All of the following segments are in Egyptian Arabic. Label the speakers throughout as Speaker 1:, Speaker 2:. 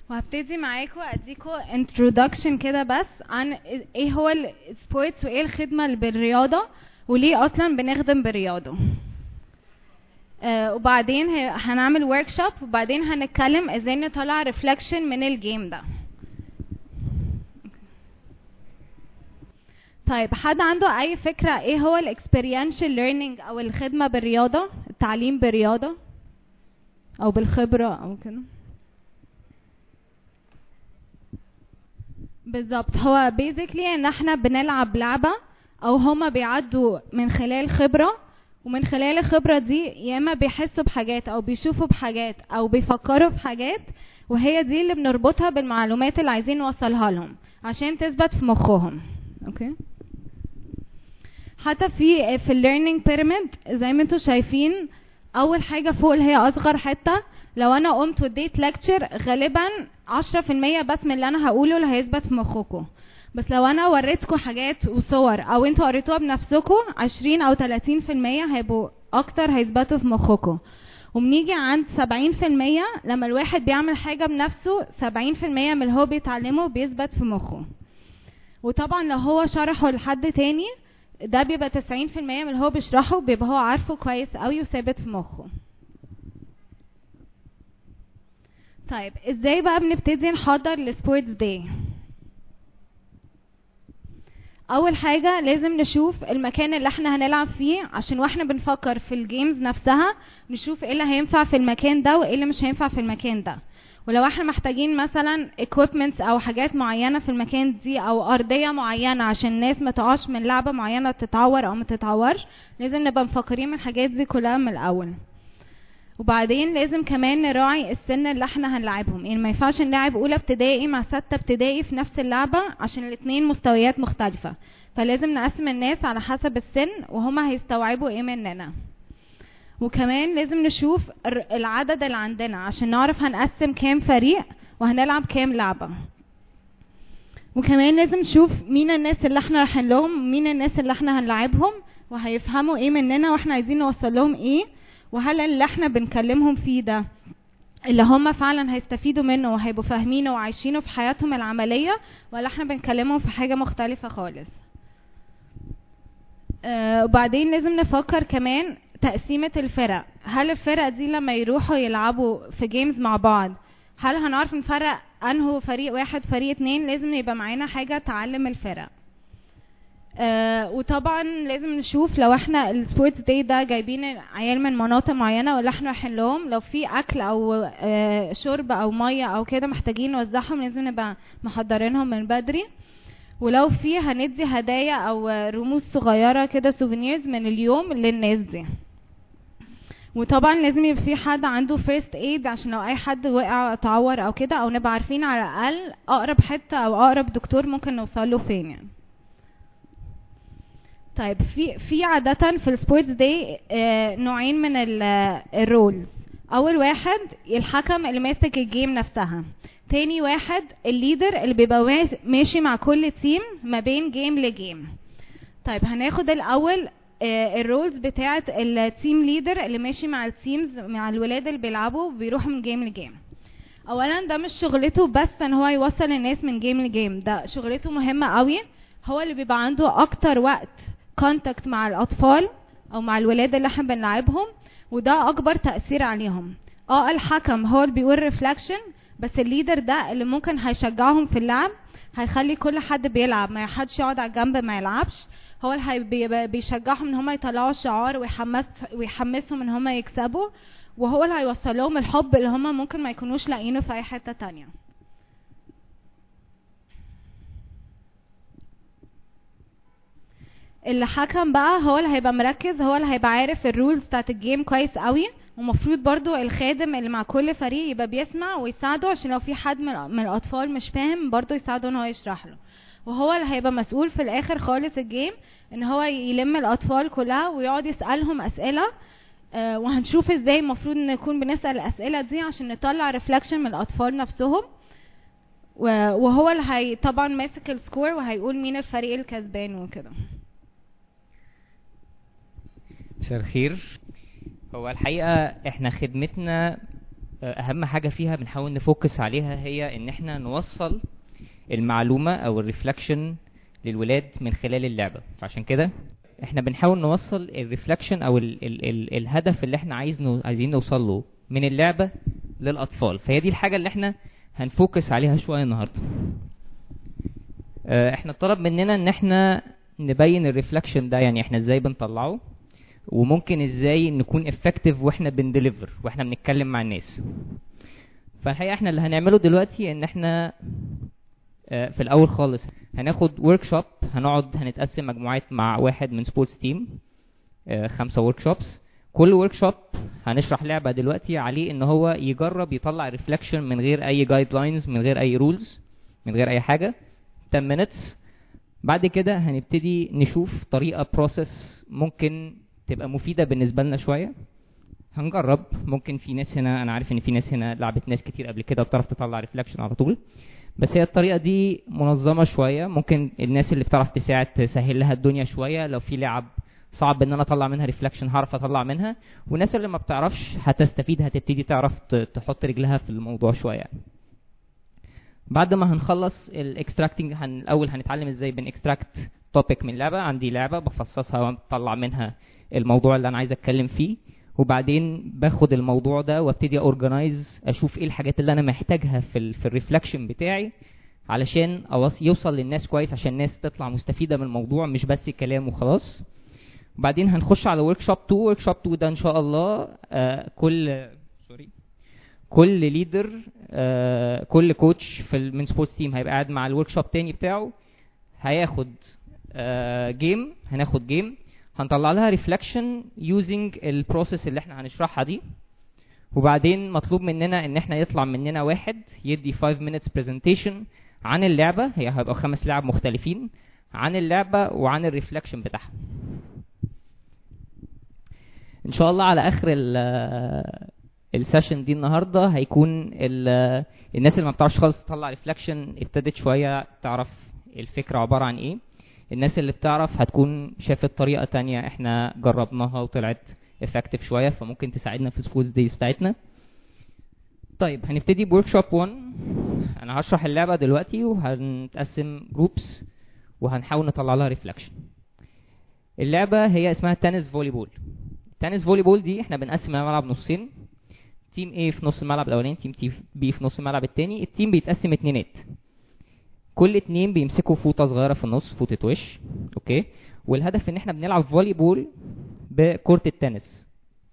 Speaker 1: وهبتدي معاكم اديكم introduction كده بس عن ايه هو السبورتس وايه الخدمه اللي بالرياضه وليه اصلا بنخدم بالرياضه آه وبعدين ه- هنعمل ورك شوب وبعدين هنتكلم ازاي نطلع ريفلكشن من الجيم ده طيب حد عنده اي فكره ايه هو الاكسبيرينشال ليرنينج او الخدمه بالرياضه التعليم بالرياضه او بالخبره او كده بالظبط هو بيزيكلي ان احنا بنلعب لعبة او هما بيعدوا من خلال خبرة ومن خلال الخبرة دي يا اما بيحسوا بحاجات او بيشوفوا بحاجات او بيفكروا في حاجات وهي دي اللي بنربطها بالمعلومات اللي عايزين نوصلها لهم عشان تثبت في مخهم اوكي حتى في في الليرنينج بيراميد زي ما انتم شايفين اول حاجه فوق اللي هي اصغر حته لو انا قمت واديت لكتشر غالبا 10% بس من اللي انا هقوله اللي هيثبت في مخكم بس لو انا وريتكم حاجات وصور او انتوا قريتوها بنفسكم 20 او 30% هيبقوا اكتر هيثبتوا في مخكم وبنيجي عند 70% لما الواحد بيعمل حاجه بنفسه 70% من اللي هو بيتعلمه بيثبت في مخه وطبعا لو هو شرحه لحد تاني ده بيبقى 90% من اللي هو بيشرحه بيبقى هو عارفه كويس قوي وثابت في مخه طيب ازاي بقى بنبتدي نحضر لسبورتس داي اول حاجة لازم نشوف المكان اللي احنا هنلعب فيه عشان واحنا بنفكر في الجيمز نفسها نشوف ايه اللي هينفع في المكان ده وايه اللي مش هينفع في المكان ده ولو احنا محتاجين مثلا equipments او حاجات معينة في المكان دي او ارضية معينة عشان الناس ما تقعش من لعبة معينة تتعور او ما تتعورش لازم نبقى مفكرين من الحاجات دي كلها من الاول وبعدين لازم كمان نراعي السن اللي احنا هنلعبهم يعني ما ينفعش نلعب اولى ابتدائي مع ستة ابتدائي في نفس اللعبة عشان الاتنين مستويات مختلفة فلازم نقسم الناس على حسب السن وهما هيستوعبوا ايه مننا وكمان لازم نشوف الر- العدد اللي عندنا عشان نعرف هنقسم كام فريق وهنلعب كام لعبة وكمان لازم نشوف مين الناس اللي احنا رايحين لهم مين الناس اللي احنا هنلعبهم وهيفهموا ايه مننا واحنا عايزين نوصل لهم ايه وهل اللي احنا بنكلمهم فيه ده اللي هم فعلا هيستفيدوا منه وهيبقوا فاهمينه وعايشينه في حياتهم العملية ولا احنا بنكلمهم في حاجة مختلفة خالص آه وبعدين لازم نفكر كمان تقسيمة الفرق هل الفرق دي لما يروحوا يلعبوا في جيمز مع بعض هل هنعرف نفرق انه فريق واحد فريق اتنين لازم يبقى معانا حاجة تعلم الفرق آه وطبعا لازم نشوف لو احنا السبورتس داي ده جايبين عيال من مناطق معينه ولا احنا رايحين لهم لو في اكل او آه شرب او ميه او كده محتاجين نوزعهم لازم نبقى محضرينهم من بدري ولو في هندي هدايا او آه، رموز صغيره كده سوفينيرز من اليوم للناس دي وطبعا لازم يبقى في حد عنده فيرست ايد عشان لو اي حد وقع اتعور او كده او نبقى عارفين على الاقل اقرب حته او اقرب دكتور ممكن نوصل له فين يعني طيب في في عادة في السبورتس داي نوعين من الرولز أول واحد الحكم اللي ماسك الجيم نفسها تاني واحد الليدر اللي بيبقى واس- ماشي مع كل تيم ما بين جيم لجيم طيب هناخد الأول الرولز بتاعة التيم ليدر اللي ماشي مع التيمز مع الولاد اللي بيلعبوا بيروحوا من جيم لجيم اولا ده مش شغلته بس ان هو يوصل الناس من جيم لجيم ده شغلته مهمة قوي هو اللي بيبقى عنده اكتر وقت كونتاكت مع الاطفال او مع الولاد اللي احنا بنلعبهم وده اكبر تأثير عليهم اه الحكم هو اللي بيقول ريفلكشن بس الليدر ده اللي ممكن هيشجعهم في اللعب هيخلي كل حد بيلعب ما حدش يقعد على الجنب ما يلعبش هو اللي هي- بي- بيشجعهم ان هم يطلعوا الشعار ويحمس ويحمسهم ان هم يكسبوا وهو اللي هيوصل لهم الحب اللي هم ممكن ما يكونوش لاقيينه في اي حتة تانية اللي حكم بقى هو اللي هيبقى مركز هو اللي هيبقى عارف الرولز بتاعت الجيم كويس قوي ومفروض برضو الخادم اللي مع كل فريق يبقى بيسمع ويساعده عشان لو في حد من, من الاطفال مش فاهم برضو يساعده ان هو يشرح له وهو اللي هيبقى مسؤول في الاخر خالص الجيم ان هو يلم الاطفال كلها ويقعد يسالهم اسئله آه، وهنشوف ازاي المفروض نكون بنسال الاسئله دي عشان نطلع ريفلكشن من الاطفال نفسهم و- وهو اللي هي طبعا ماسك السكور وهيقول مين الفريق الكسبان وكده
Speaker 2: مساء الخير هو الحقيقة احنا خدمتنا اهم حاجه فيها بنحاول نفوكس عليها هي ان احنا نوصل المعلومه او الريفلكشن للولاد من خلال اللعبه فعشان كده احنا بنحاول نوصل الريفلكشن او ال ال ال الهدف اللي احنا عايز نو عايزين نوصل له من اللعبه للاطفال فهي دي الحاجه اللي احنا هنفوكس عليها شويه النهارده آه، احنا طلب مننا ان احنا نبين الريفلكشن ده يعني احنا ازاي بنطلعه وممكن ازاي نكون افكتيف واحنا بنديليفر واحنا بنتكلم مع الناس فالحقيقه احنا اللي هنعمله دلوقتي ان احنا آه، في الاول خالص هناخد ورك شوب هنقعد هنتقسم مجموعات مع واحد من سبورتس تيم خمسه ورك شوبس كل ورك شوب هنشرح لعبه دلوقتي عليه ان هو يجرب يطلع ريفلكشن من غير اي جايد لاينز من غير اي رولز من غير اي حاجه 10 minutes بعد كده هنبتدي نشوف طريقه بروسيس ممكن تبقى مفيده بالنسبه لنا شويه هنجرب ممكن في ناس هنا انا عارف ان في ناس هنا لعبت ناس كتير قبل كده وبتعرف تطلع ريفلكشن على طول بس هي الطريقه دي منظمه شويه ممكن الناس اللي بتعرف تساعد تسهل لها الدنيا شويه لو في لعب صعب ان انا اطلع منها ريفلكشن هعرف اطلع منها والناس اللي ما بتعرفش هتستفيد هتبتدي تعرف ت- تحط رجلها في الموضوع شويه يعني. بعد ما هنخلص الاكستراكتنج هن الاول هنتعلم ازاي بنكستراكت توبيك من لعبه عندي لعبه بفصصها وبطلع منها الموضوع اللي انا عايز اتكلم فيه وبعدين باخد الموضوع ده وابتدي اورجنايز اشوف ايه الحاجات اللي انا محتاجها في ال في الريفلكشن بتاعي علشان أوص- يوصل للناس كويس عشان الناس تطلع مستفيده من الموضوع مش بس كلام وخلاص وبعدين هنخش على ورك شوب 2 ورك شوب 2 ده ان شاء الله آه كل سوري كل ليدر آه كل كوتش في ال- من سبورتس تيم هيبقى قاعد مع الورك شوب تاني بتاعه هياخد آه جيم هناخد جيم هنطلع لها ريفلكشن يوزنج البروسيس اللي احنا هنشرحها دي وبعدين مطلوب مننا ان احنا يطلع مننا واحد يدي 5 minutes presentation عن اللعبه هي هيبقى خمس لعب مختلفين عن اللعبه وعن الريفلكشن بتاعها ان شاء الله على اخر ال السيشن دي النهارده هيكون ال- الناس اللي ما بتعرفش خالص تطلع ريفلكشن ابتدت شويه تعرف الفكره عباره عن ايه الناس اللي بتعرف هتكون شافت طريقه تانية احنا جربناها وطلعت افكتيف شويه فممكن تساعدنا في السبورتس دايز بتاعتنا طيب هنبتدي بورك شوب 1 انا هشرح اللعبه دلوقتي وهنتقسم جروبس وهنحاول نطلع لها ريفلكشن اللعبه هي اسمها تنس فولي بول تنس فولي بول دي احنا بنقسم الملعب نصين تيم A في نص الملعب الاولاني تيم تي بي في نص الملعب التاني التيم بيتقسم اتنينات كل اتنين بيمسكوا فوطه صغيره في النص فوطه وش اوكي والهدف ان احنا بنلعب فولي بول بكره التنس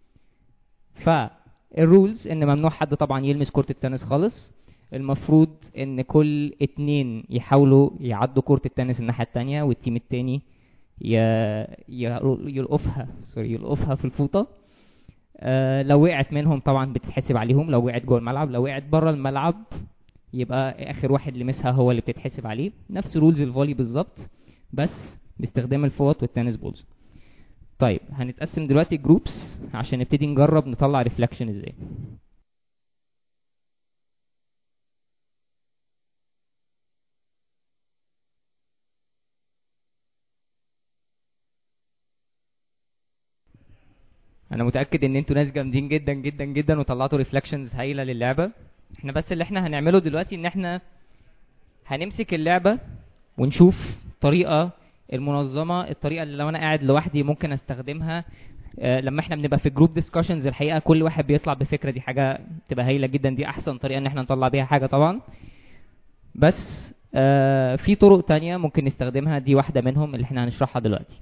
Speaker 2: فالرولز ان ممنوع حد طبعا يلمس كره التنس خالص المفروض ان كل اتنين يحاولوا يعدوا كره التنس الناحيه التانية والتيم التاني ي... ي... يلقفها سوري يلقفها في الفوطه آه لو وقعت منهم طبعا بتتحسب عليهم لو وقعت جوه الملعب لو وقعت بره الملعب يبقى اخر واحد لمسها هو اللي بتتحسب عليه نفس رولز الفولي بالظبط بس باستخدام الفوط والتنس بولز طيب هنتقسم دلوقتي جروبس عشان نبتدي نجرب نطلع ريفلكشن ازاي انا متاكد ان انتوا ناس جامدين جدا جدا جدا وطلعتوا ريفلكشنز هايله للعبه احنا بس اللي احنا هنعمله دلوقتي ان احنا هنمسك اللعبه ونشوف طريقه المنظمه الطريقه اللي لو انا قاعد لوحدي ممكن استخدمها آه، لما احنا بنبقى في جروب ديسكشنز الحقيقه كل واحد بيطلع بفكره دي حاجه تبقى هايله جدا دي احسن طريقه ان احنا نطلع بيها حاجه طبعا بس آه في طرق تانية ممكن نستخدمها دي واحده منهم اللي احنا هنشرحها دلوقتي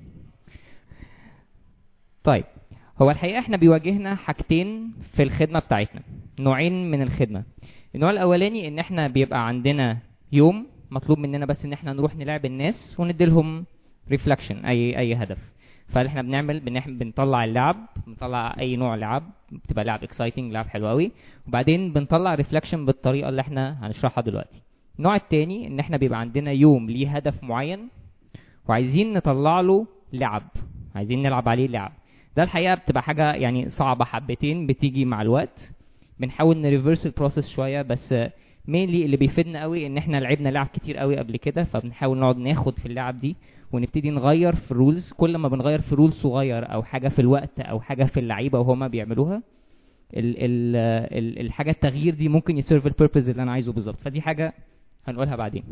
Speaker 2: طيب هو الحقيقه احنا بيواجهنا حاجتين في الخدمه بتاعتنا نوعين من الخدمه النوع الاولاني ان احنا بيبقى عندنا يوم مطلوب مننا بس ان احنا نروح نلعب الناس ونديلهم ريفلكشن اي اي هدف فاحنا بنعمل بنح- بنطلع اللعب بنطلع اي نوع لعب بتبقى لعب اكسايتنج لعب حلو قوي وبعدين بنطلع ريفلكشن بالطريقه اللي احنا هنشرحها دلوقتي النوع التاني ان احنا بيبقى عندنا يوم ليه هدف معين وعايزين نطلع له لعب عايزين نلعب عليه لعب ده الحقيقه بتبقى حاجه يعني صعبه حبتين بتيجي مع الوقت بنحاول نريفرس البروسيس شويه بس مينلي اللي بيفيدنا قوي ان احنا لعبنا لعب كتير قوي قبل كده فبنحاول نقعد ناخد في اللعب دي ونبتدي نغير في الرولز كل ما بنغير في رول صغير او حاجه في الوقت او حاجه في اللعيبه وهما بيعملوها ال ال ال الحاجه التغيير دي ممكن يسيرف البيربز اللي انا عايزه بالظبط فدي حاجه هنقولها بعدين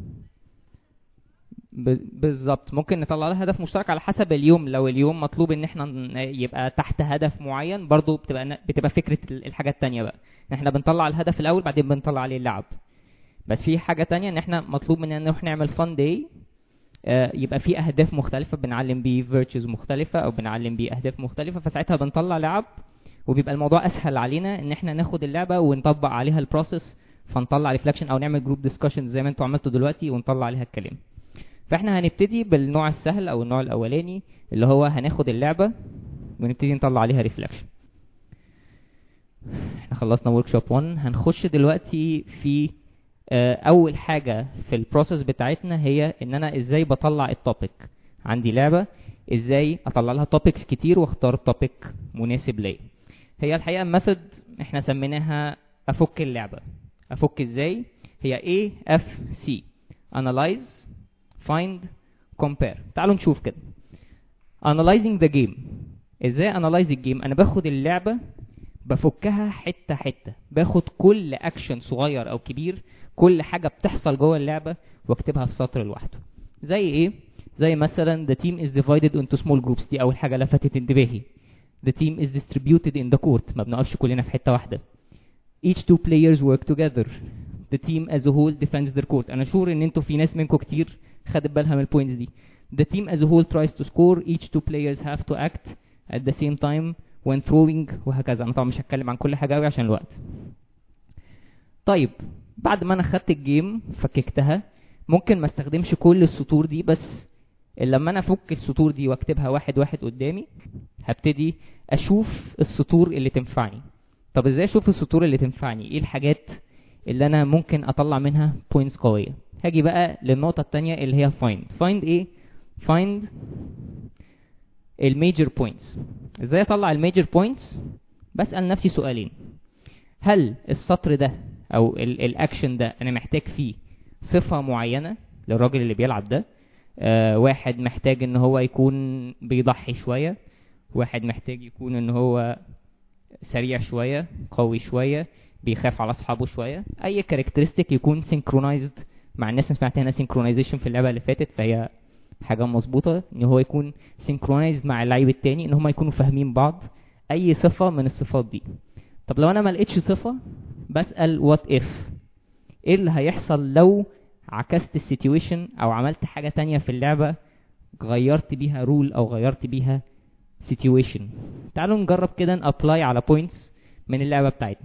Speaker 2: ب- بالظبط ممكن نطلع لها هدف مشترك على حسب اليوم لو اليوم مطلوب ان احنا ن- يبقى تحت هدف معين برضو بتبقى ن- بتبقى فكره ال- الحاجه التانية بقى ان احنا بنطلع الهدف الاول بعدين بنطلع عليه اللعب بس في حاجه تانية ان احنا مطلوب مننا نروح نعمل فان داي يبقى في اهداف مختلفه بنعلم بيه فيرتشوز مختلفه او بنعلم بيه اهداف مختلفه فساعتها بنطلع لعب وبيبقى الموضوع اسهل علينا ان احنا ناخد اللعبه ونطبق عليها البروسيس فنطلع ريفلكشن او نعمل جروب ديسكشن زي ما انتوا عملتوا دلوقتي ونطلع عليها الكلام فاحنا هنبتدي بالنوع السهل او النوع الاولاني اللي هو هناخد اللعبه ونبتدي نطلع عليها ريفلكشن احنا خلصنا ورك شوب 1 هنخش دلوقتي في آه، اول حاجه في البروسيس بتاعتنا هي ان انا ازاي بطلع التوبيك عندي لعبه ازاي اطلع لها توبكس كتير واختار توبيك مناسب ليا هي الحقيقه ميثود احنا سميناها افك اللعبه افك ازاي هي A F C analyze find compare تعالوا نشوف كده analyzing the game ازاي analyze الجيم انا باخد اللعبه بفكها حته حته باخد كل اكشن صغير او كبير كل حاجه بتحصل جوه اللعبه واكتبها في سطر لوحده زي ايه زي مثلا the team is divided into small groups دي اول حاجه لفتت انتباهي the team is distributed in the court ما بنقفش كلنا في حته واحده each two players work together the team as a whole defends their court انا شور ان انتوا في ناس منكم كتير خدت بالها من البوينتس دي the team as a whole tries to score each two players have to act at the same time when throwing وهكذا انا طبعا مش هتكلم عن كل حاجه قوي عشان الوقت طيب بعد ما انا خدت الجيم فككتها ممكن ما استخدمش كل السطور دي بس لما انا افك السطور دي واكتبها واحد واحد قدامي هبتدي اشوف السطور اللي تنفعني طب ازاي اشوف السطور اللي تنفعني ايه الحاجات اللي انا ممكن اطلع منها بوينتس قويه هاجي بقى للنقطه التانية اللي هي find find ايه find الميجر بوينتس ازاي اطلع الميجر بوينتس بسال نفسي سؤالين هل السطر ده او ال- الاكشن ده انا محتاج فيه صفه معينه للراجل اللي بيلعب ده آه واحد محتاج ان هو يكون بيضحي شويه واحد محتاج يكون ان هو سريع شويه قوي شويه بيخاف على اصحابه شويه اي كاركترستيك يكون سينكرونايزد مع الناس اللي سمعت هنا سينكرونايزيشن في اللعبه اللي فاتت فهي حاجه مظبوطه ان هو يكون سينكرونايزد مع اللعيب التاني ان هم يكونوا فاهمين بعض اي صفه من الصفات دي طب لو انا ما لقيتش صفه بسال وات اف ايه اللي هيحصل لو عكست السيتويشن او عملت حاجه تانية في اللعبه غيرت بيها رول او غيرت بيها سيتويشن تعالوا نجرب كده نابلاي على بوينتس من اللعبه بتاعتنا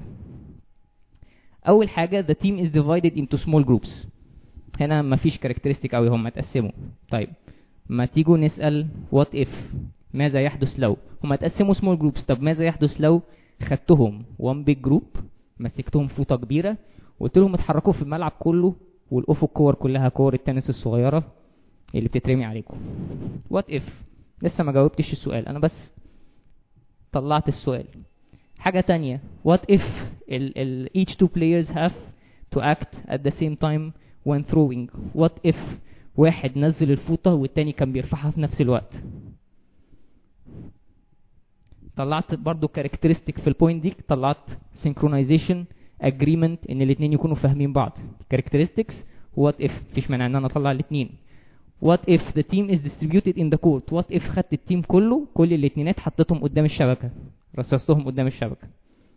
Speaker 2: اول حاجه the team is divided into small groups هنا مفيش كاركترستيك قوي هم اتقسموا طيب ما تيجوا نسال وات اف ماذا يحدث لو هم اتقسموا small groups طب ماذا يحدث لو خدتهم one big group مسكتهم فوطه كبيره وقلت لهم اتحركوا في الملعب كله والقفوا الكور كلها كور التنس الصغيره اللي بتترمي عليكم وات اف لسه ما جاوبتش السؤال انا بس طلعت السؤال حاجة تانية what if ال ال each two players have to act at the same time when throwing what if واحد نزل الفوطة والتاني كان بيرفعها في نفس الوقت طلعت برضو characteristic في البوينت دي طلعت synchronization agreement ان الاتنين يكونوا فاهمين بعض characteristics what if مفيش مانع ان انا اطلع الاتنين what if the team is distributed in the court what if خدت التيم كله كل الاتنينات حطيتهم قدام الشبكة رصصتهم قدام الشبكة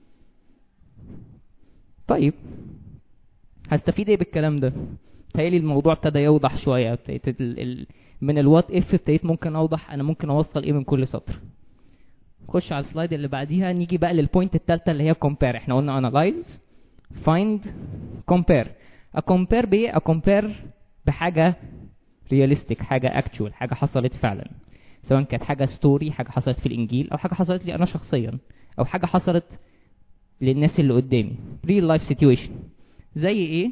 Speaker 2: طيب هستفيد ايه بالكلام ده تهيألي الموضوع ابتدى يوضح شوية ابتديت ال ال من الوات اف ابتديت ممكن اوضح انا ممكن اوصل ايه من كل سطر نخش على السلايد اللي بعديها نيجي بقى للبوينت التالتة اللي هي compare احنا قلنا analyze find compare اكومبير بايه اكومبير بحاجة رياليستيك حاجة actual حاجة حصلت فعلا سواء كانت حاجة ستوري حاجة حصلت في الانجيل او حاجة حصلت لي انا شخصيا او حاجة حصلت للناس اللي قدامي real life situation زي ايه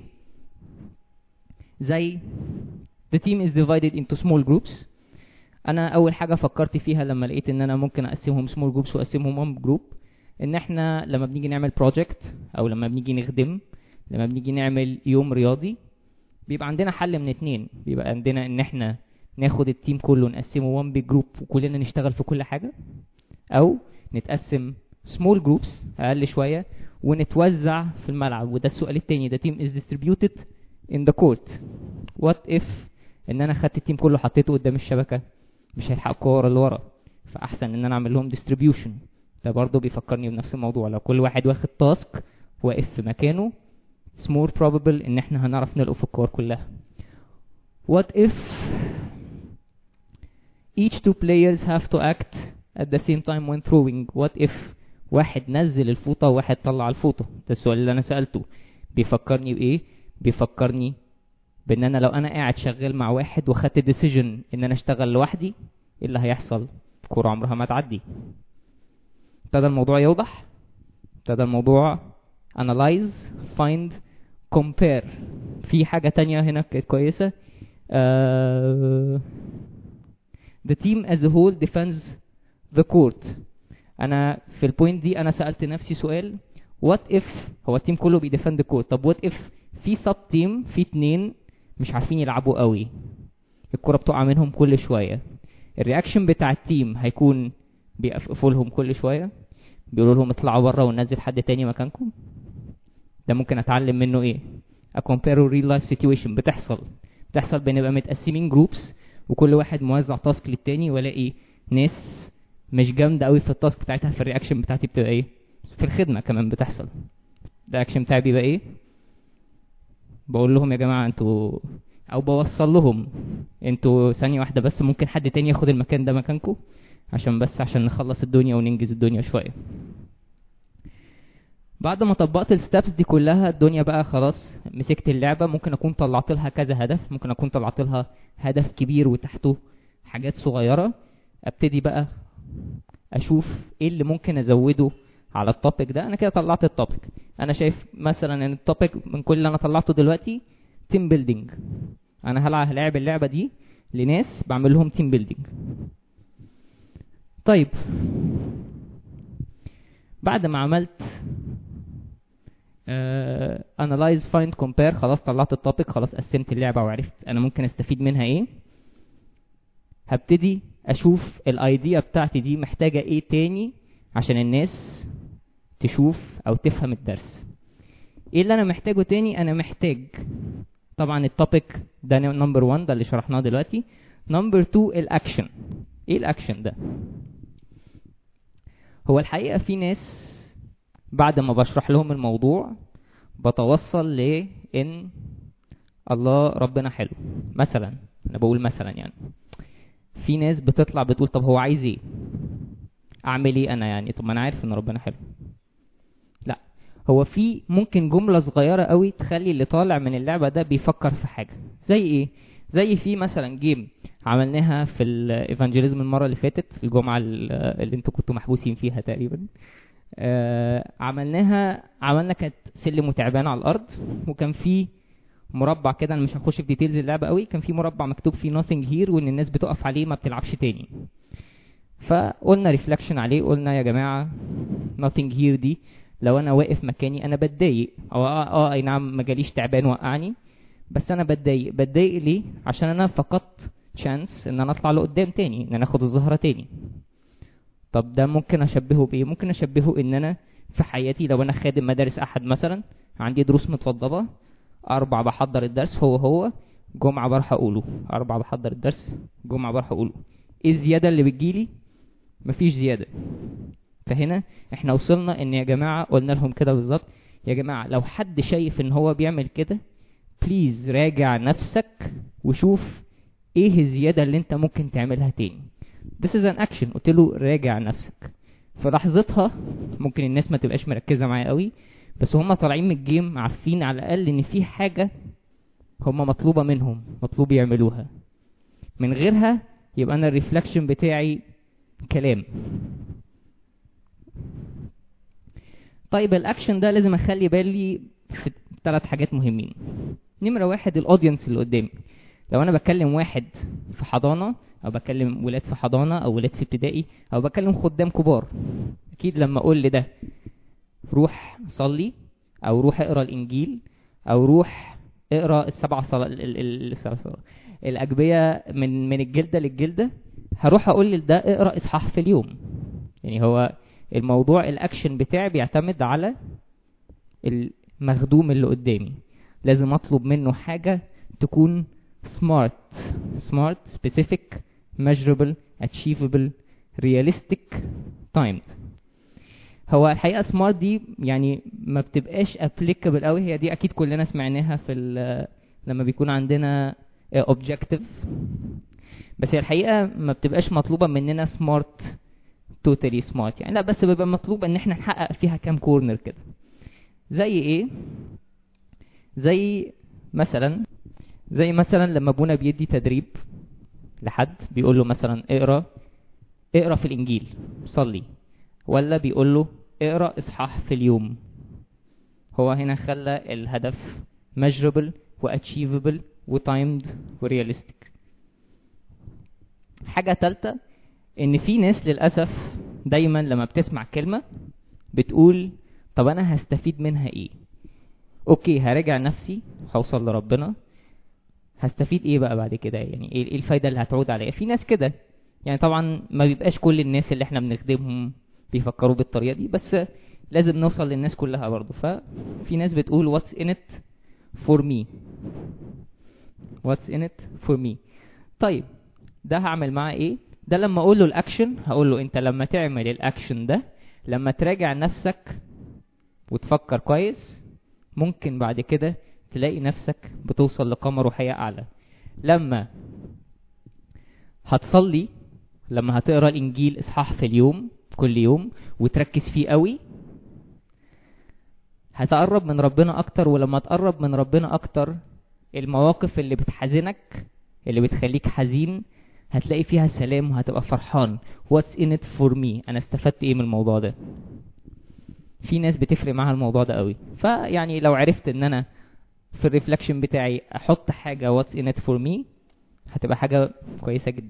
Speaker 2: زي the team is divided into small groups انا اول حاجة فكرت فيها لما لقيت ان انا ممكن اقسمهم small groups واقسمهم one group ان احنا لما بنيجي نعمل project او لما بنيجي نخدم لما بنيجي نعمل يوم رياضي بيبقى عندنا حل من اتنين بيبقى عندنا ان احنا ناخد التيم كله نقسمه وان بيج جروب وكلنا نشتغل في كل حاجة او نتقسم small groups اقل شويه ونتوزع في الملعب وده السؤال التاني ده team is distributed in the court what if ان انا خدت التيم كله حطيته قدام الشبكه مش هيلحق الكوره اللي ورا فاحسن ان انا اعمل لهم distribution ده برضه بيفكرني بنفس الموضوع لو كل واحد واخد تاسك واقف في مكانه it's more probable ان احنا هنعرف نلقف الكور كلها what if each two players have to act at the same time when throwing what if واحد نزل الفوطة وواحد طلع الفوطة ده السؤال اللي انا سألته بيفكرني بايه بيفكرني بان انا لو انا قاعد شغال مع واحد وخدت ديسيجن ان انا اشتغل لوحدي ايه اللي هيحصل الكورة عمرها ما تعدي ابتدى الموضوع يوضح ابتدى الموضوع analyze find compare في حاجة تانية هنا كانت كويسة uh, the team as a whole defends the court انا في البوينت دي انا سألت نفسي سؤال what if هو التيم كله بيديفند الكورت طب what if في سب تيم في اتنين مش عارفين يلعبوا قوي الكرة بتقع منهم كل شوية الرياكشن بتاع التيم هيكون بيقفقفوا لهم كل شوية بيقولوا لهم اطلعوا بره وننزل حد تاني مكانكم ده ممكن اتعلم منه ايه اكومبيرو ريل لايف سيتويشن بتحصل بتحصل بنبقى متقسمين جروبس وكل واحد موزع تاسك للتاني والاقي ناس مش جامده قوي في التاسك بتاعتها في الرياكشن بتاعتي بتبقى ايه في الخدمه كمان بتحصل الرياكشن بتاعي بيبقى ايه بقول لهم يا جماعه انتوا او بوصل لهم انتوا ثانيه واحده بس ممكن حد تاني ياخد المكان ده مكانكم عشان بس عشان نخلص الدنيا وننجز الدنيا شويه بعد ما طبقت الستبس دي كلها الدنيا بقى خلاص مسكت اللعبه ممكن اكون طلعت لها كذا هدف ممكن اكون طلعت لها هدف كبير وتحته حاجات صغيره ابتدي بقى اشوف ايه اللي ممكن ازوده على التوبيك ده انا كده طلعت التوبيك انا شايف مثلا ان التوبيك من كل اللي انا طلعته دلوقتي تيم بيلدينج انا هلعب هلاعب اللعبه دي لناس بعمل لهم تيم بيلدينج طيب بعد ما عملت انالايز فايند كومبير خلاص طلعت التوبيك خلاص قسمت اللعبه وعرفت انا ممكن استفيد منها ايه هبتدي اشوف الايديا بتاعتي دي محتاجه ايه تاني عشان الناس تشوف او تفهم الدرس ايه اللي انا محتاجه تاني انا محتاج طبعا التوبيك ده نمبر 1 ده اللي شرحناه دلوقتي نمبر 2 الاكشن ايه الاكشن ده هو الحقيقه في ناس بعد ما بشرح لهم الموضوع بتوصل لان الله ربنا حلو مثلا انا بقول مثلا يعني في ناس بتطلع بتقول طب هو عايز ايه اعمل ايه انا يعني طب ما انا عارف ان ربنا حلو لا هو في ممكن جملة صغيرة قوي تخلي اللي طالع من اللعبة ده بيفكر في حاجة زي ايه زي في مثلا جيم عملناها في الايفانجيليزم المرة اللي فاتت الجمعة اللي انتوا كنتوا محبوسين فيها تقريبا آه عملناها عملنا كانت سلم وتعبان على الارض وكان في مربع كده انا مش هخش في ديتيلز اللعبه قوي كان في مربع مكتوب فيه nothing here وان الناس بتقف عليه ما بتلعبش تاني فقلنا ريفلكشن عليه قلنا يا جماعه nothing here دي لو انا واقف مكاني انا بتضايق او اه, آه اي نعم ما جاليش تعبان وقعني بس انا بتضايق بتضايق ليه عشان انا فقدت تشانس ان انا اطلع لقدام تاني ان انا اخد الزهره تاني طب ده ممكن اشبهه بايه ممكن اشبهه ان انا في حياتي لو انا خادم مدارس احد مثلا عندي دروس متوضبه اربع بحضر الدرس هو هو جمعه بروح اقوله اربع بحضر الدرس جمعه بروح اقوله ايه الزياده اللي بتجيلي مفيش زياده فهنا احنا وصلنا ان يا جماعه قلنا لهم كده بالظبط يا جماعه لو حد شايف ان هو بيعمل كده بليز راجع نفسك وشوف ايه الزياده اللي انت ممكن تعملها تاني this is an action قلت له راجع نفسك في لحظتها ممكن الناس ما تبقاش مركزه معايا قوي بس هم طالعين من الجيم عارفين على الاقل ان في حاجه هم مطلوبه منهم مطلوب يعملوها من غيرها يبقى انا الريفلكشن بتاعي كلام طيب الاكشن ده لازم اخلي بالي في ثلاث حاجات مهمين نمره واحد الاودينس اللي قدامي لو انا بكلم واحد في حضانه او بكلم ولاد في حضانه او ولاد في ابتدائي او بكلم خدام كبار اكيد لما اقول لده روح صلي او روح اقرا الانجيل او روح اقرا السبع صلا... ال... ال... ال... الاجبيه من من الجلده للجلده هروح اقول لده اقرا اصحاح في اليوم يعني هو الموضوع الاكشن بتاعي بيعتمد على المخدوم اللي قدامي لازم اطلب منه حاجة تكون smart smart specific measurable achievable realistic timed هو الحقيقة smart دي يعني ما بتبقاش applicable قوي هي دي اكيد كلنا سمعناها في ال- لما بيكون عندنا آه، objective بس هي الحقيقة ما بتبقاش مطلوبة مننا smart totally smart يعني لا بس بيبقى مطلوب ان احنا نحقق فيها كام كورنر كده زي ايه زي مثلا زي مثلا لما ابونا بيدي تدريب لحد بيقول له مثلا اقرا اقرا في الانجيل صلي ولا بيقول له اقرا اصحاح في اليوم هو هنا خلى الهدف measurable وachievable وتايمد ورياليستيك حاجة تالتة ان في ناس للأسف دايما لما بتسمع كلمة بتقول طب انا هستفيد منها ايه اوكي هراجع نفسي هوصل لربنا هستفيد ايه بقى بعد كده يعني ايه إيه الفايدة اللي هتعود عليا في ناس كده يعني طبعا ما بيبقاش كل الناس اللي احنا بنخدمهم بيفكروا بالطريقة دي بس لازم نوصل للناس كلها برضه ففي ناس بتقول what's in it for me what's in it for me طيب ده هعمل معاه ايه ده لما اقول له الاكشن هقول له انت لما تعمل الاكشن ده لما تراجع نفسك وتفكر كويس ممكن بعد كده تلاقي نفسك بتوصل لقامة روحية أعلى لما هتصلي لما هتقرا الإنجيل إصحاح في اليوم كل يوم وتركز فيه قوي هتقرب من ربنا أكتر ولما تقرب من ربنا أكتر المواقف اللي بتحزنك اللي بتخليك حزين هتلاقي فيها سلام وهتبقى فرحان what's in it for me أنا استفدت إيه من الموضوع ده في ناس بتفرق معاها الموضوع ده قوي فيعني لو عرفت ان انا في الريفلكشن بتاعي احط حاجه what's in it for me هتبقى حاجه كويسه جدا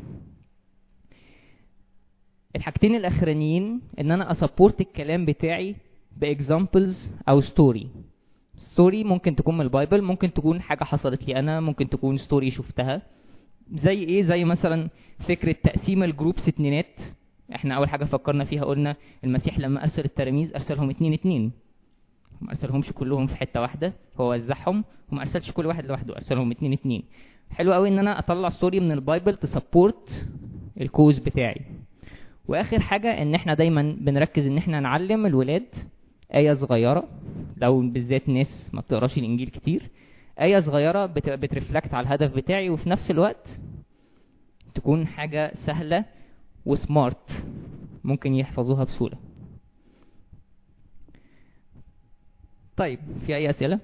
Speaker 2: الحاجتين الاخرانيين ان انا اسبورت الكلام بتاعي باكزامبلز او ستوري ستوري ممكن تكون من البايبل ممكن تكون حاجه حصلت لي انا ممكن تكون ستوري شفتها زي ايه زي مثلا فكره تقسيم الجروبس اتنينات احنا اول حاجه فكرنا فيها قلنا المسيح لما ارسل التلاميذ ارسلهم اتنين اتنين ما ارسلهمش كلهم في حته واحده هو وزعهم وما ارسلش كل واحد لوحده ارسلهم اتنين اتنين حلو قوي ان انا اطلع ستوري من البايبل تسبورت الكوز بتاعي واخر حاجه ان احنا دايما بنركز ان احنا نعلم الولاد ايه صغيره لو بالذات ناس ما بتقراش الانجيل كتير ايه صغيره بتبقى بترفلكت على الهدف بتاعي وفي نفس الوقت تكون حاجه سهله وسمارت ممكن يحفظوها بسهوله طيب في اي اسئله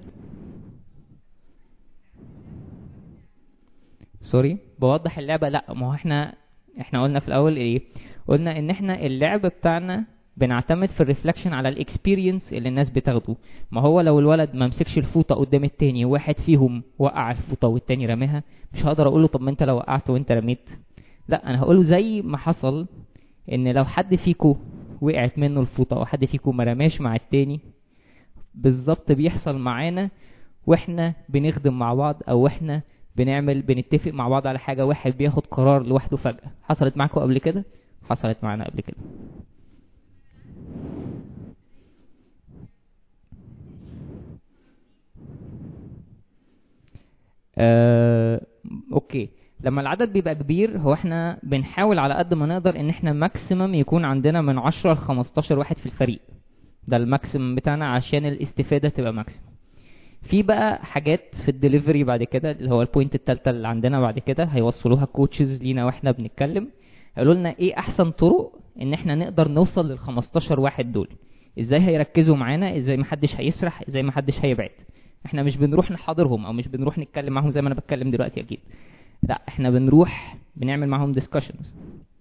Speaker 2: سوري بوضح اللعبه لا ما هو احنا احنا قلنا في الاول ايه قلنا ان احنا اللعب بتاعنا بنعتمد في الريفلكشن على الاكسبيرينس اللي الناس بتاخده ما هو لو الولد ما مسكش الفوطه قدام التاني وواحد فيهم وقع الفوطه والتاني رماها مش هقدر اقول له طب ما انت لو وقعت وانت رميت لا انا هقوله زي ما حصل ان لو حد فيكو وقعت منه الفوطه وحد فيكو ما رماش مع التاني بالظبط بيحصل معانا واحنا بنخدم مع بعض او احنا بنعمل بنتفق مع بعض على حاجه واحد بياخد قرار لوحده فجاه حصلت معاكم قبل كده حصلت معانا قبل كده آه، اوكي لما العدد بيبقى كبير هو احنا بنحاول على قد ما نقدر ان احنا ماكسيمم يكون عندنا من 10 ل 15 واحد في الفريق ده الماكسيمم بتاعنا عشان الاستفاده تبقى ماكسيمم في بقى حاجات في الدليفري بعد كده اللي هو البوينت التالتة اللي عندنا بعد كده هيوصلوها كوتشز لينا واحنا بنتكلم قالوا لنا ايه احسن طرق ان احنا نقدر نوصل لل 15 واحد دول ازاي هيركزوا معانا ازاي محدش هيسرح ازاي محدش هيبعد احنا مش بنروح نحاضرهم او مش بنروح نتكلم معاهم زي ما انا بتكلم دلوقتي اكيد لا احنا بنروح بنعمل معاهم ديسكشنز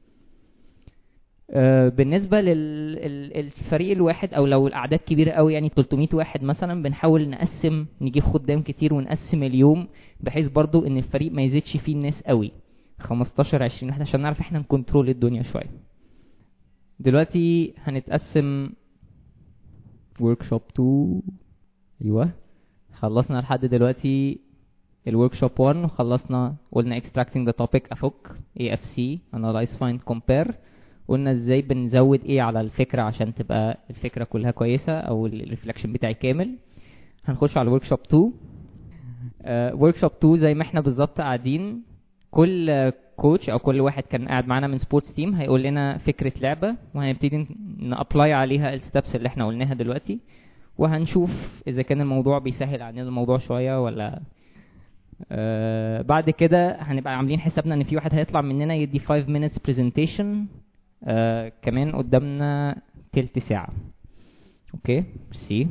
Speaker 2: بالنسبه للفريق الواحد او لو الاعداد كبيره قوي يعني 300 واحد مثلا بنحاول نقسم نجيب خدام كتير ونقسم اليوم بحيث برضو ان الفريق ما يزيدش فيه الناس قوي 15 20 واحد عشان نعرف احنا نكنترول الدنيا شويه دلوقتي هنتقسم ورك شوب 2 ايوه خلصنا لحد دلوقتي الورك شوب 1 وخلصنا قلنا extracting the topic افك AFC analyze find compare قلنا ازاي بنزود ايه على الفكره عشان تبقى الفكره كلها كويسه او الريفلكشن بتاعي كامل هنخش على ورك شوب 2 ورك شوب 2 زي ما احنا بالظبط قاعدين كل كوتش او كل واحد كان قاعد معانا من سبورتس تيم هيقول لنا فكره لعبه وهنبتدي نابلاي عليها الستبس اللي احنا قلناها دلوقتي وهنشوف اذا كان الموضوع بيسهل علينا الموضوع شويه ولا آه بعد كده هنبقى عاملين حسابنا ان في واحد هيطلع مننا يدي 5 minutes presentation آه كمان قدامنا تلت ساعة اوكي ميرسي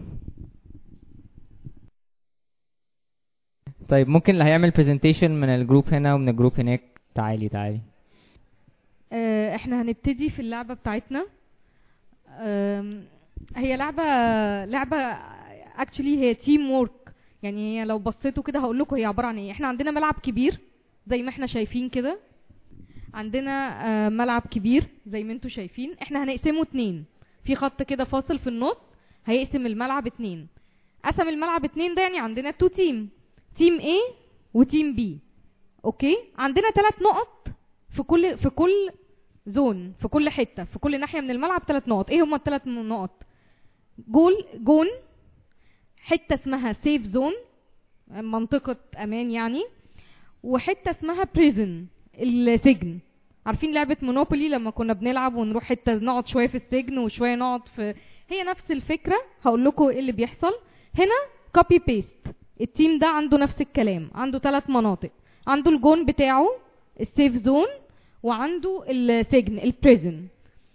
Speaker 2: طيب ممكن اللي هيعمل presentation من الجروب هنا ومن الجروب هناك تعالي تعالي
Speaker 3: آه، احنا هنبتدي في اللعبة بتاعتنا آم، هي لعبة لعبة اكشلي هي تيم وورك يعني هي لو بصيتوا كده هقول لكم هي عبارة عن ايه احنا عندنا ملعب كبير زي ما احنا شايفين كده عندنا آه، ملعب كبير زي ما انتوا شايفين احنا هنقسمه اتنين في خط كده فاصل في النص هيقسم الملعب اتنين قسم الملعب اتنين ده يعني عندنا تو تيم تيم A وتيم B اوكي عندنا ثلاث نقط في كل في كل زون في كل حته في كل ناحيه من الملعب ثلاث نقط ايه هما الثلاث نقط جول جون حته اسمها سيف زون منطقه امان يعني وحته اسمها بريزن السجن عارفين لعبه مونوبولي لما كنا بنلعب ونروح حته نقعد شويه في السجن وشويه نقعد في هي نفس الفكره هقول لكم ايه اللي بيحصل هنا كوبي بيست التيم ده عنده نفس الكلام عنده ثلاث مناطق عنده الجون بتاعه السيف زون وعنده السجن البريزن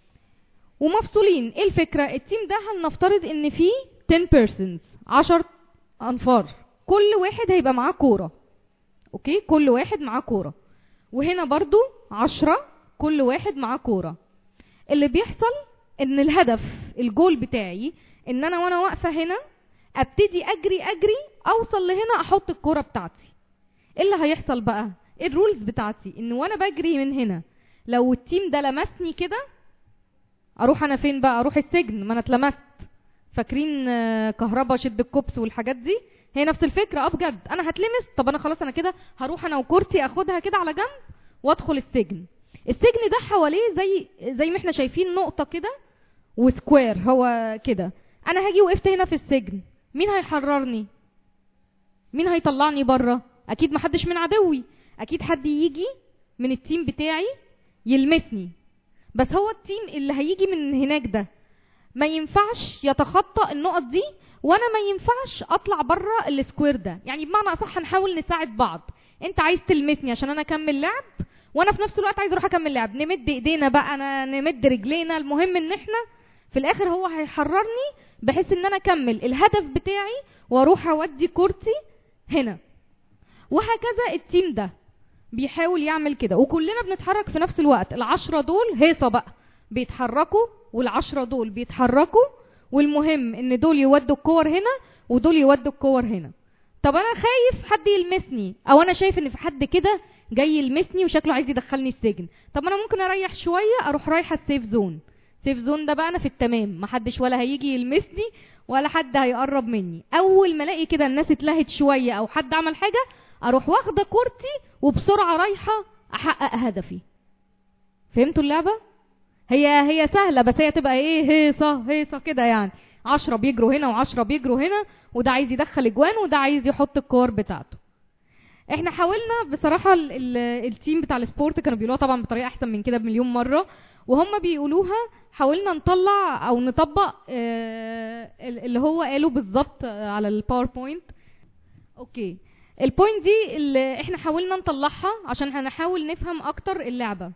Speaker 3: ومفصولين ايه الفكره التيم ده هنفترض ان فيه 10 persons 10 انفار كل واحد هيبقى معاه كوره اوكي كل واحد معاه كوره وهنا برضو 10 كل واحد معاه كوره اللي بيحصل ان الهدف الجول بتاعي ان انا وانا واقفه هنا ابتدي اجري اجري اوصل لهنا احط الكوره بتاعتي ايه اللي هيحصل بقى ايه الرولز بتاعتي ان وانا بجري من هنا لو التيم ده لمسني كده اروح انا فين بقى اروح السجن ما انا اتلمست فاكرين آه، كهربا شد الكوبس والحاجات دي هي نفس الفكره اه بجد انا هتلمس طب انا خلاص انا كده هروح انا وكورتي اخدها كده على جنب وادخل السجن السجن ده حواليه زي زي ما احنا شايفين نقطه كده وسكوير هو كده انا هاجي وقفت هنا في السجن مين هيحررني مين هيطلعني بره اكيد محدش من عدوي اكيد حد يجي من التيم بتاعي يلمسني بس هو التيم اللي هيجي من هناك ده ما ينفعش يتخطى النقط دي وانا ما ينفعش اطلع بره السكوير ده يعني بمعنى اصح هنحاول نساعد بعض انت عايز تلمسني عشان انا اكمل لعب وانا في نفس الوقت عايز اروح اكمل لعب نمد ايدينا بقى انا نمد رجلينا المهم ان احنا في الاخر هو هيحررني بحيث ان انا اكمل الهدف بتاعي واروح اودي كورتي هنا وهكذا التيم ده بيحاول يعمل كده وكلنا بنتحرك في نفس الوقت العشرة دول هيصة بقى بيتحركوا والعشرة دول بيتحركوا والمهم ان دول يودوا الكور هنا ودول يودوا الكور هنا طب انا خايف حد يلمسني او انا شايف ان في حد كده جاي يلمسني وشكله عايز يدخلني السجن طب انا ممكن اريح شويه اروح رايحه السيف زون سيف زون ده بقى انا في التمام محدش ولا هيجي يلمسني ولا حد هيقرب مني اول ما الاقي كده الناس اتلهت شويه او حد عمل حاجه اروح واخده كورتي وبسرعه رايحه احقق هدفي فهمتوا اللعبه هي هي سهله بس هي تبقى ايه هيصه هيصه كده يعني عشرة بيجروا هنا وعشرة بيجروا هنا وده عايز يدخل اجوان وده عايز يحط الكور بتاعته احنا حاولنا بصراحه ال ال التيم بتاع السبورت كانوا بيقولوها طبعا بطريقه احسن من كده بمليون مره وهم بيقولوها حاولنا نطلع او نطبق آه، ال- اللي هو قاله بالظبط آه، على الباوربوينت اوكي البوينت دي اللي احنا حاولنا نطلعها عشان هنحاول نفهم اكتر اللعبه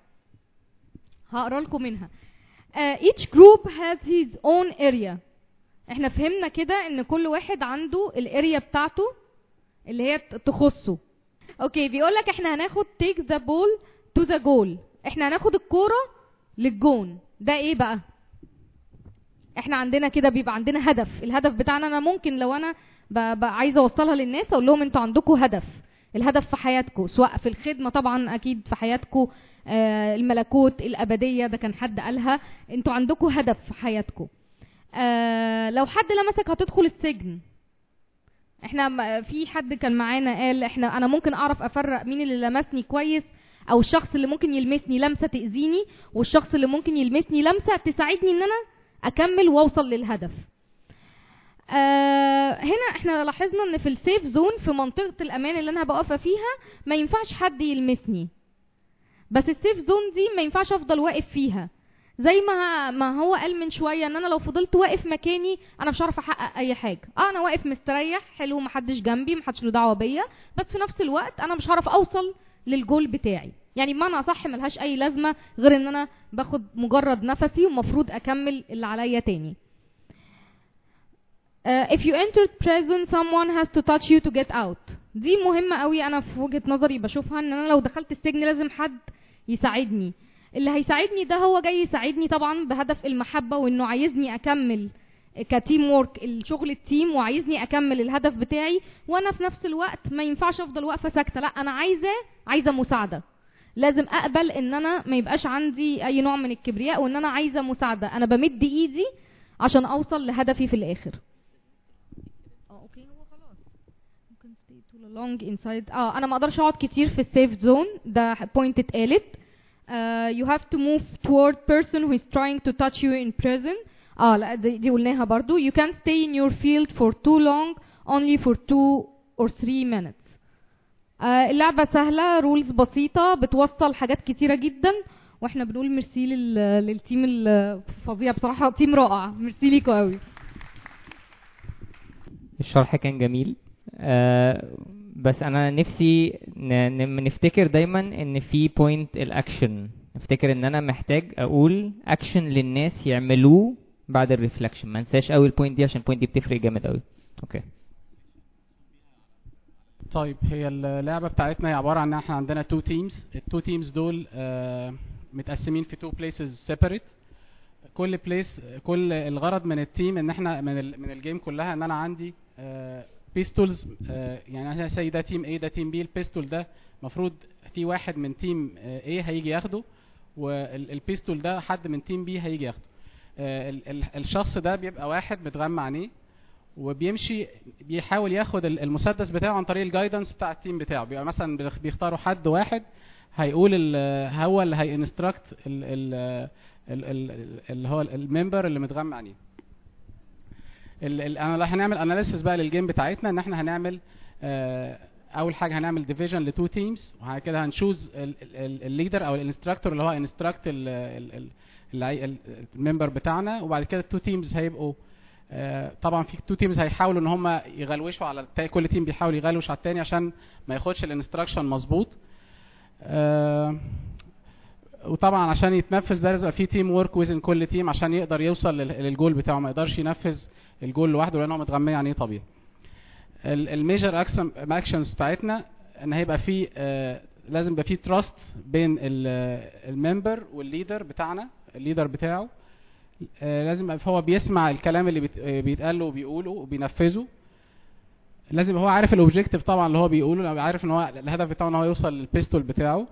Speaker 3: هقرا لكم منها uh, each group has his own area احنا فهمنا كده ان كل واحد عنده الاريا بتاعته اللي هي ت- تخصه اوكي بيقول لك احنا هناخد take the ball to the goal احنا هناخد الكوره للجون ده ايه بقى احنا عندنا كده بيبقى عندنا هدف الهدف بتاعنا انا ممكن لو انا ب- ب- عايزه اوصلها للناس اقول لهم انتوا عندكم هدف الهدف في حياتكم سواء في الخدمه طبعا اكيد في حياتكم آه، الملكوت الابديه ده كان حد قالها انتوا عندكم هدف في حياتكم آه، لو حد لمسك هتدخل السجن احنا م- في حد كان معانا قال احنا انا ممكن اعرف افرق مين اللي لمسني كويس او الشخص اللي ممكن يلمسني لمسه تاذيني والشخص اللي ممكن يلمسني لمسه تساعدني ان انا اكمل واوصل للهدف آه هنا احنا لاحظنا ان في السيف زون في منطقه الامان اللي انا هبقى واقفه فيها ما ينفعش حد يلمسني بس السيف زون دي ما ينفعش افضل واقف فيها زي ما ما هو قال من شويه ان انا لو فضلت واقف مكاني انا مش هعرف احقق اي حاجه اه انا واقف مستريح حلو محدش جنبي محدش له دعوه بيا بس في نفس الوقت انا مش هعرف اوصل للجول بتاعي يعني بمعنى اصح ملهاش اي لازمه غير ان انا باخد مجرد نفسي ومفروض اكمل اللي عليا تاني Uh, if you entered prison someone has to touch you to get out دي مهمة قوي انا في وجهة نظري بشوفها ان انا لو دخلت السجن لازم حد يساعدني اللي هيساعدني ده هو جاي يساعدني طبعا بهدف المحبة وانه عايزني اكمل كتيم وورك الشغل التيم وعايزني اكمل الهدف بتاعي وانا في نفس الوقت ما ينفعش افضل واقفة ساكتة لا انا عايزة عايزة مساعدة لازم اقبل ان انا ما يبقاش عندي اي نوع من الكبرياء وان انا عايزة مساعدة انا بمد ايدي عشان اوصل لهدفي في الاخر اه اوكي هو خلاص ممكن stay too long inside اه انا ما اقدرش اقعد كتير في السيف زون ده بوينت اتقالت uh, you have to move toward person who is trying to touch you in prison اه لا دي, دي قلناها برضو you can't stay in your field for too long only for two or three minutes آه اللعبة سهلة رولز بسيطة بتوصل حاجات كتيرة جدا واحنا بنقول ميرسي لل... للتيم الفظيع بصراحة تيم رائع ميرسي ليكوا قوي
Speaker 2: الشرح كان جميل آه بس انا نفسي ن- ن- نفتكر دايما ان في بوينت الاكشن نفتكر ان انا محتاج اقول اكشن للناس يعملوه بعد الريفلكشن ما انساش قوي البوينت دي عشان البوينت دي بتفرق جامد قوي اوكي
Speaker 4: طيب هي اللعبه بتاعتنا هي عباره عن ان احنا عندنا تو تيمز التو تيمز دول آه، متقسمين في تو بليسز سيبريت كل بليس كل الغرض من التيم ان احنا من ال من الجيم كلها ان انا عندي بيستولز يعني انا سي ده تيم A ده تيم B البيستول ده المفروض في واحد من تيم A هيجي ياخده والبيستول ده حد من تيم B هيجي ياخده آه، ال- ال- الشخص ده بيبقى واحد متغمى عينيه وبيمشي بيحاول ياخد ال- المسدس بتاعه عن طريق الجايدنس بتاع التيم بتاعه بيبقى مثلا بيخ- بيختاروا حد واحد هيقول ال- هو اللي هينستراكت اللي هو الممبر اللي متغمى عينيه ال- ال- انا هنعمل اناليسيس بقى للجيم بتاعتنا ان احنا هنعمل آه، اول حاجه هنعمل ديفيجن لتو تيمز وبعد كده هنشوز الليدر او الانستراكتور اللي هو انستراكت الممبر بتاعنا وبعد كده التو تيمز هيبقوا آه، طبعا في تو تيمز هيحاولوا ان هم يغلوشوا على التاني كل تيم بيحاول يغلوش على التاني عشان ما ياخدش الانستراكشن مظبوط آه، وطبعا عشان يتنفذ ده لازم يبقى في تيم ورك ويزن كل تيم عشان يقدر يوصل لل- للجول بتاعه ما يقدرش ينفذ الجول لوحده لان هو متغمي يعني طبيعي الميجر اكشنز بتاعتنا ان هيبقى في آه، لازم يبقى في تراست بين الممبر والليدر بتاعنا الليدر بتاعه آه، لازم يبقى هو بيسمع الكلام اللي بيت- آه، بيتقال له وبيقوله وبينفذه لازم يبقى هو عارف الاوبجيكتيف طبعا اللي هو بيقوله لو عارف ان هو الهدف بتاعه ان هو يوصل للبيستول بتاعه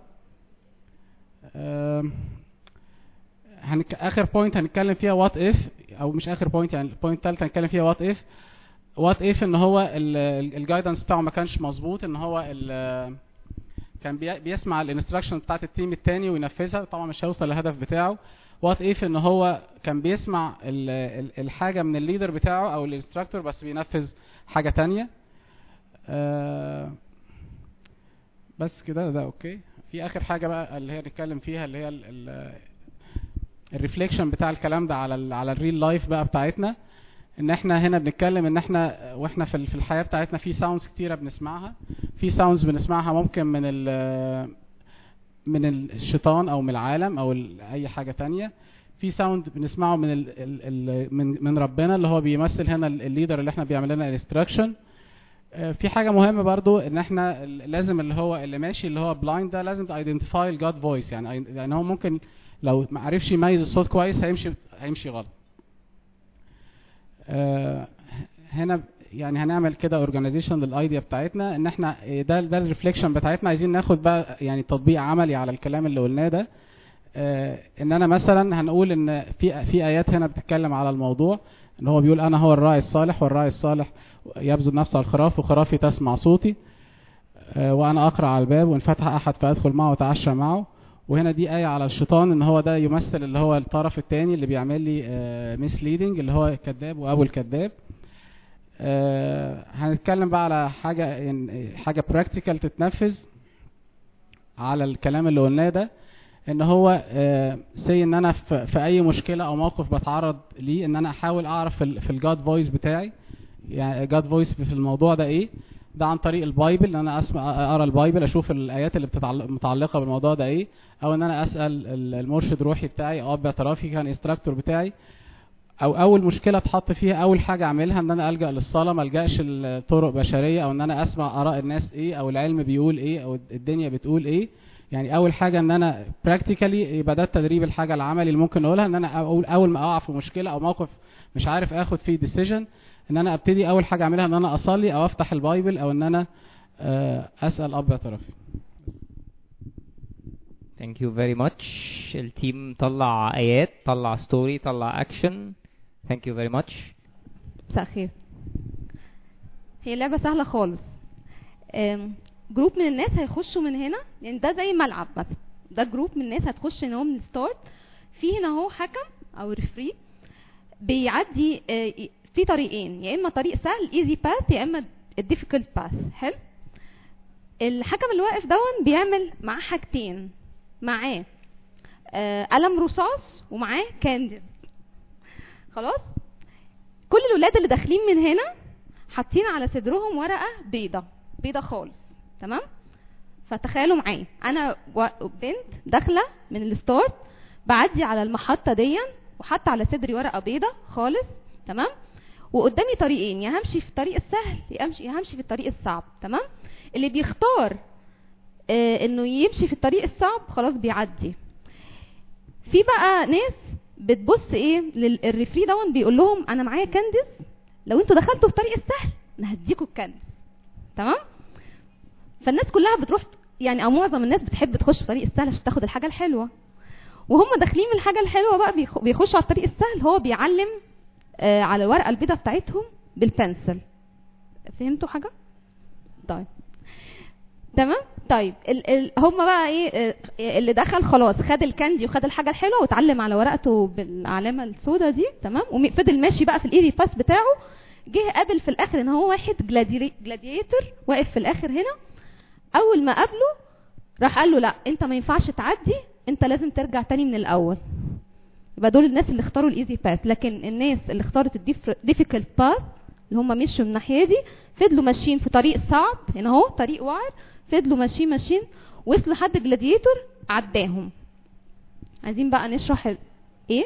Speaker 4: آم، هنك... اخر بوينت هنتكلم فيها وات اف او مش اخر بوينت يعني البوينت الثالثه هنتكلم فيها وات اف وات اف ان هو الجايدنس بتاعه ما كانش مظبوط ان هو ال- كان بي- بيسمع الانستراكشن بتاعت التيم التاني وينفذها طبعا مش هيوصل للهدف بتاعه وات اف ان هو كان بيسمع ال- ال- الحاجه من الليدر بتاعه او الانستراكتور بس بينفذ حاجه تانية آه، بس كده ده اوكي في اخر حاجه بقى اللي هي نتكلم فيها اللي هي الريفليكشن بتاع الكلام ده على ال على الريل لايف بقى بتاعتنا ان احنا هنا بنتكلم ان احنا واحنا في ال- في الحياه بتاعتنا في ساوندز كتيره بنسمعها في ساوندز بنسمعها ممكن من ال من الشيطان او من العالم او ال- اي حاجه تانية في ساوند بنسمعه من ال ال ال من من ربنا اللي هو بيمثل هنا ال- الليدر اللي احنا بيعمل لنا انستراكشن في حاجه مهمه برضو ان احنا ال- لازم اللي هو اللي ماشي اللي هو بلايند ده لازم ايدنتيفاي الجاد فويس يعني يعني هو ممكن لو ما عرفش يميز الصوت كويس هيمشي هيمشي غلط آه، هنا يعني هنعمل كده اورجانيزيشن للايديا بتاعتنا ان احنا ده ده الريفليكشن بتاعتنا عايزين ناخد بقى يعني تطبيق عملي على الكلام اللي قلناه ده آه، ان انا مثلا هنقول ان في في ايات هنا بتتكلم على الموضوع ان هو بيقول انا هو الراعي الصالح والراعي الصالح يبذل نفسه على الخراف وخرافي تسمع صوتي آه، وانا اقرا على الباب وان فتح احد فادخل معه واتعشى معه وهنا دي آية على الشيطان ان هو ده يمثل اللي هو الطرف الثاني اللي بيعمل لي ميسليدنج اللي هو كذاب وابو الكذاب آه، هنتكلم بقى على حاجة إن- حاجة براكتيكال تتنفذ على الكلام اللي قلناه ده ان هو سي ان انا في, في اي مشكله او موقف بتعرض ليه ان انا احاول اعرف في, ال- في الجاد فويس بتاعي يعني جاد فويس في الموضوع ده ايه ده عن طريق البايبل ان انا اسمع اقرا البايبل اشوف الايات اللي بتتعلق متعلقه بالموضوع ده ايه او ان انا اسال ال- المرشد الروحي بتاعي او اب اعترافي كان انستراكتور بتاعي او اول مشكله اتحط فيها اول حاجه اعملها ان انا الجا للصلاه ما الجاش لطرق بشريه او ان انا اسمع اراء الناس ايه او العلم بيقول ايه او الدنيا بتقول ايه يعني اول حاجه ان انا براكتيكالي يبقى ده التدريب الحاجه العملي اللي ممكن اقولها ان انا اقول اول ما اقع في مشكله او موقف مش عارف اخد فيه ديسيجن ان انا ابتدي اول حاجه اعملها ان انا اصلي او افتح البايبل او ان انا آه، اسال اب اعترافي
Speaker 2: ثانك يو فيري ماتش التيم طلع ايات طلع ستوري طلع اكشن ثانك يو فيري ماتش
Speaker 3: مساء الخير هي لعبة سهلة خالص آم، جروب من الناس هيخشوا من هنا يعني ده زي ملعب مثلا ده جروب من الناس هتخش ان هو من الستارت في هنا اهو حكم او ريفري بيعدي آه، في طريقين يا اما طريق سهل ايزي باث يا اما الديفيكولت باث حلو الحكم اللي واقف دون بيعمل معاه حاجتين معاه آه، قلم رصاص ومعاه كانديز خلاص كل الولاد اللي داخلين من هنا حاطين على صدرهم ورقه بيضه بيضه خالص تمام فتخيلوا معايا انا و- بنت داخله من الستارت بعدي على المحطه دي وحاطه على صدري ورقه بيضه خالص تمام وقدامي طريقين يا همشي في الطريق السهل يا همشي يا همشي في الطريق الصعب تمام اللي بيختار آه انه يمشي في الطريق الصعب خلاص بيعدي في بقى ناس بتبص ايه للريفري دون بيقول لهم انا معايا كانديز لو انتوا دخلتوا في طريق السهل انا هديكوا الكانديز تمام فالناس كلها بتروح يعني او معظم الناس بتحب تخش في طريق السهل عشان تاخد الحاجه الحلوه وهم داخلين من الحاجه الحلوه بقى بيخ- بيخشوا على الطريق السهل هو بيعلم آه على الورقه البيضاء بتاعتهم بالبنسل فهمتوا حاجه طيب تمام طيب ال ال هم بقى ايه آه، اللي دخل خلاص خد الكاندي وخد الحاجه الحلوه واتعلم على ورقته بالعلامه السوداء دي تمام وفضل ماشي بقى في الايري باس بتاعه جه قابل في الاخر ان هو واحد جلاديتور واقف في الاخر هنا اول ما قابله راح قال له لا انت ما ينفعش تعدي انت لازم ترجع تاني من الاول يبقى دول الناس اللي اختاروا الايزي باث لكن الناس اللي اختارت الديفيكولت باث اللي هم مشوا من الناحيه دي فضلوا ماشيين في طريق صعب هنا اهو طريق وعر فضلوا ماشيين ماشيين وصلوا لحد جلاديتور عداهم عايزين بقى نشرح ال... ايه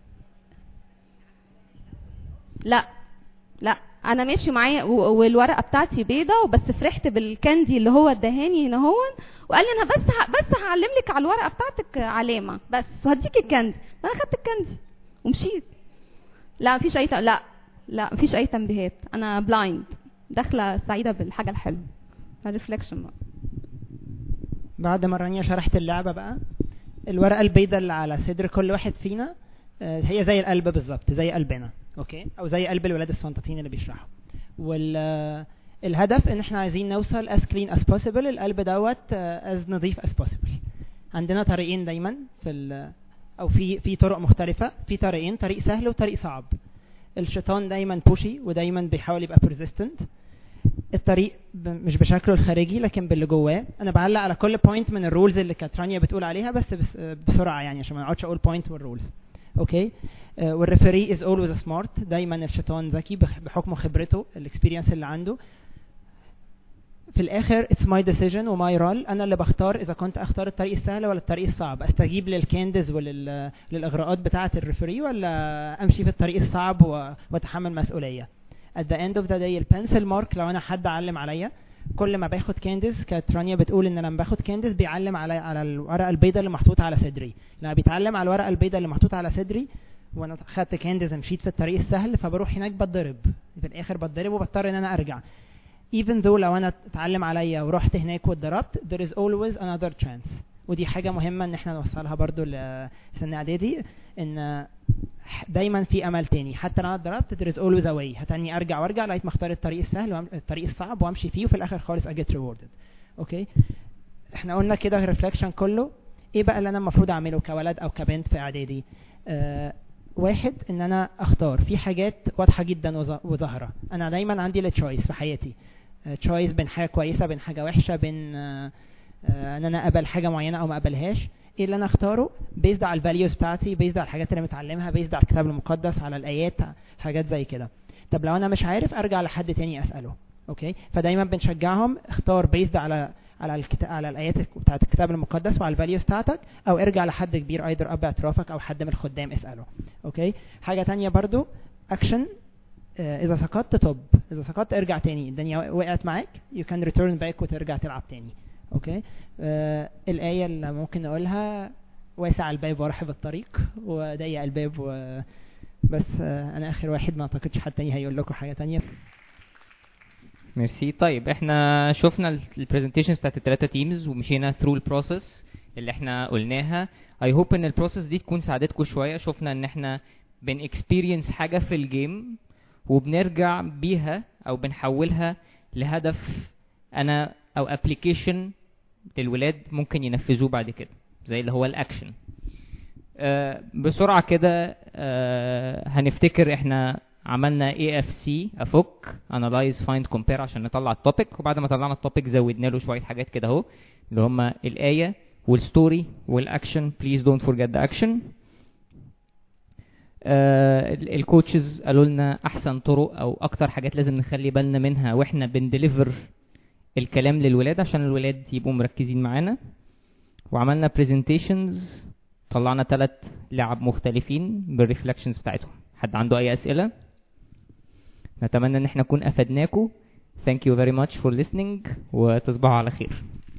Speaker 3: لا لا انا ماشي معايا و- والورقه بتاعتي بيضه وبس فرحت بالكاندي اللي هو اداهاني هنا هو وقال لي انا بس ه... بس هعلم لك على الورقه بتاعتك علامه بس وهديك الكاندي انا خدت الكاندي ومشيت لا مفيش اي ت... لا لا مفيش اي تنبيهات انا بلايند داخله سعيده بالحاجه الحلوه الريفلكشن بقى
Speaker 5: بعد ما رانيا شرحت اللعبة بقى الورقة البيضاء اللي على صدر كل واحد فينا آه، هي زي القلب بالظبط زي قلبنا اوكي او زي قلب الولاد السنطاطين اللي بيشرحوا والهدف ان احنا عايزين نوصل as clean as possible القلب دوت آه، as نظيف as possible عندنا طريقين دايما في ال- او في في طرق مختلفة في طريقين طريق سهل وطريق صعب الشيطان دايما بوشي ودايما بيحاول يبقى persistent الطريق ب- مش بشكله الخارجي لكن باللي جواه انا بعلق على كل بوينت من الرولز اللي كانت رانيا بتقول عليها بس, بس بسرعه يعني عشان ما نقعدش اقول بوينت والرولز اوكي آه، والريفري از اولويز سمارت دايما الشيطان ذكي بح- بحكم خبرته الاكسبيرينس اللي عنده في الاخر اتس ماي ديسيجن وماي رول انا اللي بختار اذا كنت اختار الطريق السهل ولا الطريق الصعب استجيب للكاندز وللاغراءات بتاعه الريفري ولا امشي في الطريق الصعب و- واتحمل مسؤوليه at the end of the day البنسل مارك لو انا حد علم عليا كل ما باخد كانديز كانت رانيا بتقول ان لما باخد كانديز بيعلم على على الورقه البيضاء اللي محطوطه على صدري لما بيتعلم على الورقه البيضاء اللي محطوطه على صدري وانا خدت كانديز مشيت في الطريق السهل فبروح هناك بتضرب في الاخر بتضرب وبضطر ان انا ارجع even though لو انا اتعلم عليا ورحت هناك واتضربت there is always another chance ودي حاجة مهمة ان احنا نوصلها برضو لسن اعدادي ان دايما في امل تاني حتى لو انا اتضربت there is always a way هتاني ارجع وارجع لغايه ما اختار الطريق السهل وأم... الطريق الصعب وامشي فيه وفي الاخر خالص I get rewarded اوكي احنا قلنا كده الريفلكشن كله ايه بقى اللي انا المفروض اعمله كولد او كبنت في اعدادي آه واحد ان انا اختار في حاجات واضحه جدا وظا- وظاهره انا دايما عندي التشويس في حياتي تشويس بين حاجه كويسه بين حاجه وحشه بين آه، آه، ان انا اقبل حاجه معينه او ما اقبلهاش ايه اللي انا اختاره بيزد على الفاليوز بتاعتي بيزد على الحاجات اللي متعلمها بيزد على الكتاب المقدس على الايات حاجات زي كده طب لو انا مش عارف ارجع لحد تاني اساله اوكي فدايما بنشجعهم اختار بيزد على على الكتاب على الايات بتاعت الكتاب المقدس وعلى الفاليوز بتاعتك او ارجع لحد كبير ايدر اب اعترافك او حد من الخدام اساله اوكي حاجه تانية برضو اكشن اذا سقطت طب اذا سقطت ارجع تاني الدنيا وقعت معاك you can return back وترجع تلعب تاني اوكي آه الايه اللي ممكن نقولها واسع الباب ورحب الطريق وضيق الباب و بس آه انا اخر واحد ما اعتقدش حد تاني هيقول لكم حاجه تانية
Speaker 2: ميرسي طيب احنا شفنا البرزنتيشنز بتاعت الثلاثه تيمز ومشينا ثرو البروسيس اللي احنا قلناها اي هوب ان البروسيس دي تكون ساعدتكم شويه شفنا ان احنا بن اكسبيرينس حاجه في الجيم وبنرجع بيها او بنحولها لهدف انا او ابلكيشن للولاد ممكن ينفذوه بعد كده زي اللي هو الاكشن آه بسرعه كده آه هنفتكر احنا عملنا اي اف سي افك انالايز فايند كومبير عشان نطلع التوبيك وبعد ما طلعنا التوبيك زودنا له شويه حاجات كده اهو اللي هما الايه والستوري والاكشن بليز دونت فورجيت ذا اكشن الكوتشز قالوا لنا احسن طرق او اكتر حاجات لازم نخلي بالنا منها واحنا بندليفر الكلام للولاد عشان الولاد يبقوا مركزين معانا وعملنا برزنتيشنز طلعنا ثلاث لعب مختلفين بالريفلكشنز بتاعتهم حد عنده اي اسئله نتمنى ان احنا نكون افدناكم thank you very much for listening وتصبحوا على خير